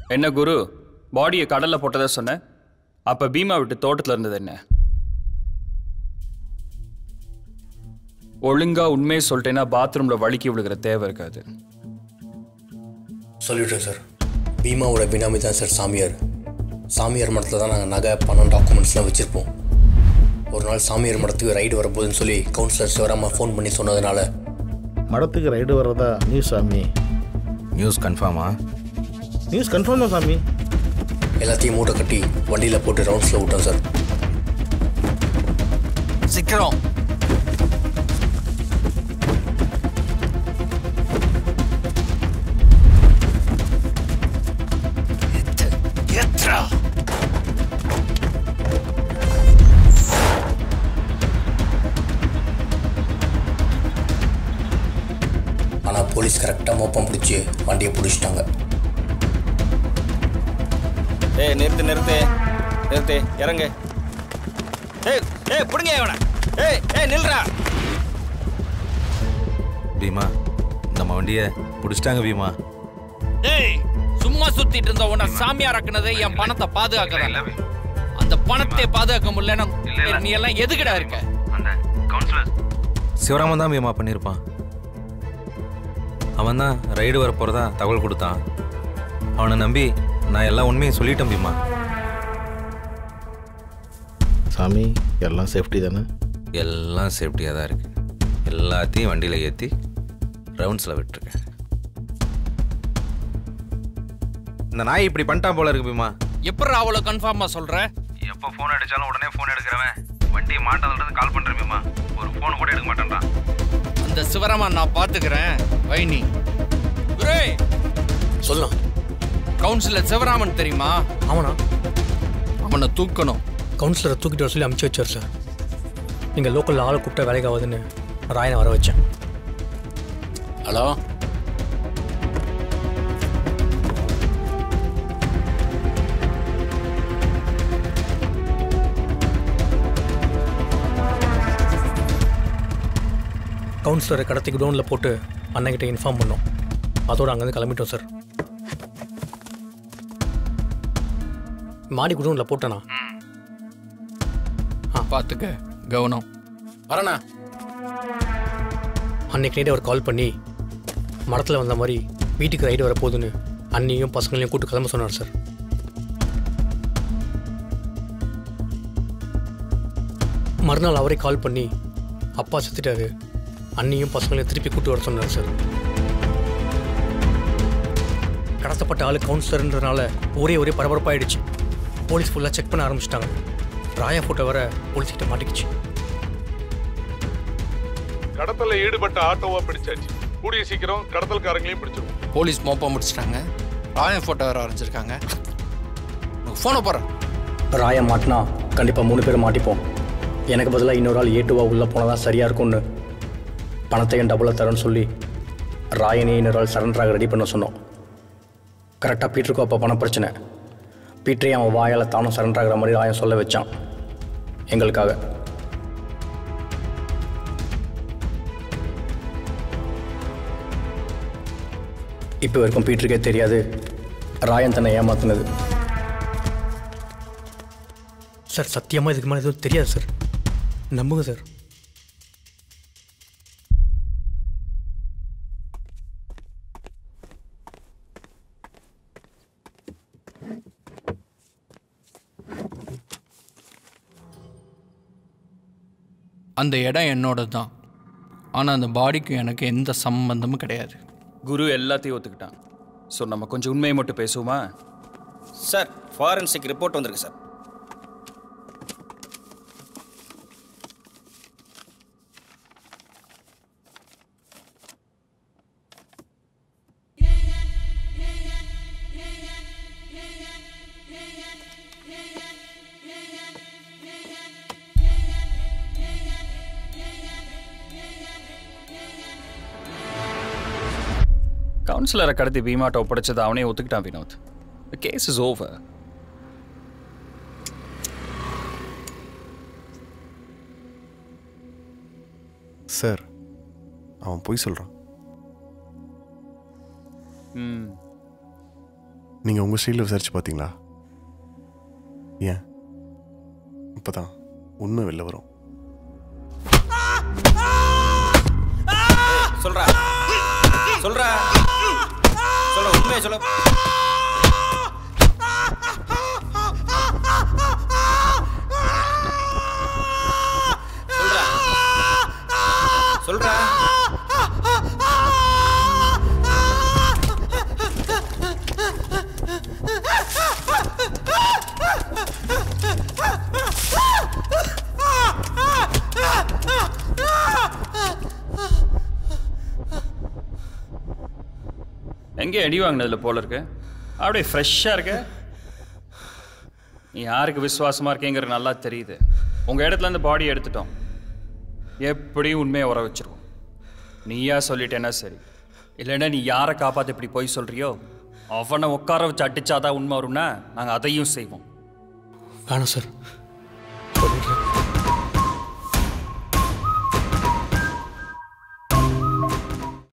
என்ன குரு பாடியை கடல்ல போட்டதா சொன்ன அப்ப பீமா விட்டு தோட்டத்துல இருந்தது என்ன ஒழுங்கா உண்மையை சொல்லிட்டேன்னா பாத்ரூம்ல வழுக்கி விழுகிற தேவை இருக்காது சொல்லிவிட்டேன் சார் பீமாவோட பினாமி தான் சார் சாமியார் சாமியார் மடத்தில் தான் நாங்கள் நகை பணம் டாக்குமெண்ட்ஸ்லாம் வச்சுருப்போம் ஒரு நாள் சாமியார் மடத்துக்கு ரைடு வரப்போகுதுன்னு சொல்லி கவுன்சிலர் சிவராமா ஃபோன் பண்ணி சொன்னதுனால மடத்துக்கு ரைடு வர்றதா நியூஸ் சாமி நியூஸ் கன்ஃபார்மா நியூஸ் கன்ஃபார்ம் தான் சாமி எல்லாத்தையும் மூட்டை கட்டி வண்டியில் போட்டு ரவுண்ட்ஸில் விட்டோம் சார் சீக்கிரம் ஏத்ரா ஆனால் போலீஸ் கரெக்டாக மோப்பம் பிடிச்சி வண்டியை பிடிச்சிட்டாங்க ஏய் நிறுத்து நிறுத்து நிறுத்து இறங்கு ஏய் ஏய் பிடுங்க இவனை ஏய் ஏய் நில்றா பீமா நம்ம வண்டியை பிடிச்சிட்டாங்க பீமா ஏய் சும்மா சுத்திட்டு இருந்த உன்னை சாமியாராக்குனது என் பணத்தை பாதுகாக்கல அந்த பணத்தை பாதுகாக்க முடியலன்னா நீ எல்லாம் எதுக்குடா இருக்க சிவராமன் தான் பீமா பண்ணியிருப்பான் அவன் தான் ரைடு வர போகிறதா தகவல் கொடுத்தான் அவனை நம்பி நான் எல்லா உண்மையும் சொல்லிட்டேன் பீமா சாமி எல்லாம் சேஃப்டி தானே எல்லாம் சேஃப்டியாக தான் இருக்கு எல்லாத்தையும் வண்டியில் ஏற்றி ரவுண்ட்ஸில் விட்டுருக்கேன் இந்த நாய் இப்படி பண்ணிட்டான் போல இருக்கு பீமா எப்படி அவ்வளோ கன்ஃபார்மா சொல்ற எப்போ ஃபோன் அடிச்சாலும் உடனே ஃபோன் எடுக்கிறவன் வண்டியை மாட்டதுன்றது கால் பண்ணுறேன் பீமா ஒரு ஃபோன் கூட எடுக்க மாட்டேன்றான் அந்த சிவராமா நான் பாத்துக்கிறேன் வைனி குரே சொல்லலாம் கவுன்சிலர் சிவராமன் தெரியுமா ஆமாண்ணா அவனை தூக்கணும் கவுன்சிலரை தூக்கிட்டு வர சொல்லி அமுச்சு வச்சார் சார் நீங்கள் லோக்கலில் ஆளை கூப்பிட்டா வேலைக்கு ஆகுதுன்னு ராயனை வர வச்சேன் ஹலோ கவுன்சிலரை கடத்தி குடோனில் போட்டு அண்ணன்கிட்ட இன்ஃபார்ம் பண்ணோம் அதோட அங்கேருந்து கிளம்பிட்டோம் சார் மாடி குடோனில் போட்டேண்ணா பாத்துக்க கவனம் வரண்ணா அன்னைக்கு நைட்டு அவர் கால் பண்ணி மரத்தில் வந்த மாதிரி வீட்டுக்கு ரைடு வரப்போகுதுன்னு அண்ணியும் பசங்களையும் கூட்டு கிளம்ப சொன்னார் சார் மறுநாள் அவரே கால் பண்ணி அப்பா செத்துட்டாரு அண்ணியும் பசங்களையும் திருப்பி கூட்டு வர சொன்னார் சார் கடத்தப்பட்ட ஆளு கவுன்சிலர்ன்றதுனால ஒரே ஒரே பரபரப்பாயிடுச்சு போலீஸ் ஃபுல்லாக செக் பண்ண ஆரம்பிச்சிட்டாங்க ராயா ஃபோட்டோ வர போலீஸ் கிட்ட மாட்டிக்கிச்சு கடத்தல ஈடுபட்ட ஆட்டோவா பிடிச்சாச்சு கூடிய சீக்கிரம் கடத்தல்காரங்களையும் பிடிச்சிருவோம் போலீஸ் மோப்பம் முடிச்சிட்டாங்க ராயன் ஃபோட்டோ வேற வரைஞ்சிருக்காங்க ஃபோனை போடுறேன் ராயா மாட்டினா கண்டிப்பாக மூணு பேர் மாட்டிப்போம் எனக்கு பதிலாக இன்னொரு ஆள் ஏட்டுவா உள்ளே போனால் தான் சரியாக இருக்கும்னு பணத்தையும் டபுளாக தரேன்னு சொல்லி ராயனையும் இன்னொரு ஆள் சரண்டராக ரெடி பண்ண சொன்னோம் கரெக்டாக பீட்டருக்கும் அப்போ பண பிரச்சனை பீட்டரையும் அவன் வாயால் தானும் சரண்டர் ஆகிற மாதிரி ராயன் சொல்ல வச்சான் எங்களுக்காக இப்போ வரைக்கும் பீட்டருக்கே தெரியாது ராயன் தன்னை ஏமாத்துனது சார் சத்தியமாக இதுக்கு மேலே எதுவும் தெரியாது சார் நம்புங்க சார் அந்த இடம் என்னோட தான் ஆனால் அந்த பாடிக்கும் எனக்கு எந்த சம்பந்தமும் கிடையாது குரு எல்லாத்தையும் ஒத்துக்கிட்டான் ஸோ நம்ம கொஞ்சம் உண்மையை மட்டும் பேசுவோமா சார் ஃபாரன்சிக் ரிப்போர்ட் வந்திருக்கு சார் கவுன்சிலரை கடத்தி பீமாட்ட ஒப்படைச்சது அவனே ஒத்துக்கிட்டான் Vinod the case is over sir அவன் பொய் சொல்கிறான் ம் நீங்கள் உங்கள் ஸ்டைலில் விசாரிச்சு பார்த்தீங்களா ஏன் இப்போ தான் உண்மை வெளில வரும் சொல்றா சொல்றா சொல்ல உண்மையை சொல்ல சொல்றா சொல்றா எங்கே அடி வாங்கினதுல போல இருக்கு அப்படியே ஃப்ரெஷ்ஷாக இருக்க நீ யாருக்கு விசுவாசமாக இருக்கேங்கிறது நல்லா தெரியுது உங்கள் இடத்துல இருந்து பாடி எடுத்துட்டோம் எப்படியும் உண்மையை உற வச்சிருவோம் நீயா சொல்லிட்டேன்னா சரி இல்லைன்னா நீ யாரை காப்பாற்ற இப்படி போய் சொல்றியோ அவனை உட்கார வச்சு அடிச்சாதான் உண்மை வரும்னா நாங்கள் அதையும் செய்வோம் வேணாம் சார் சொல்லிடுறேன்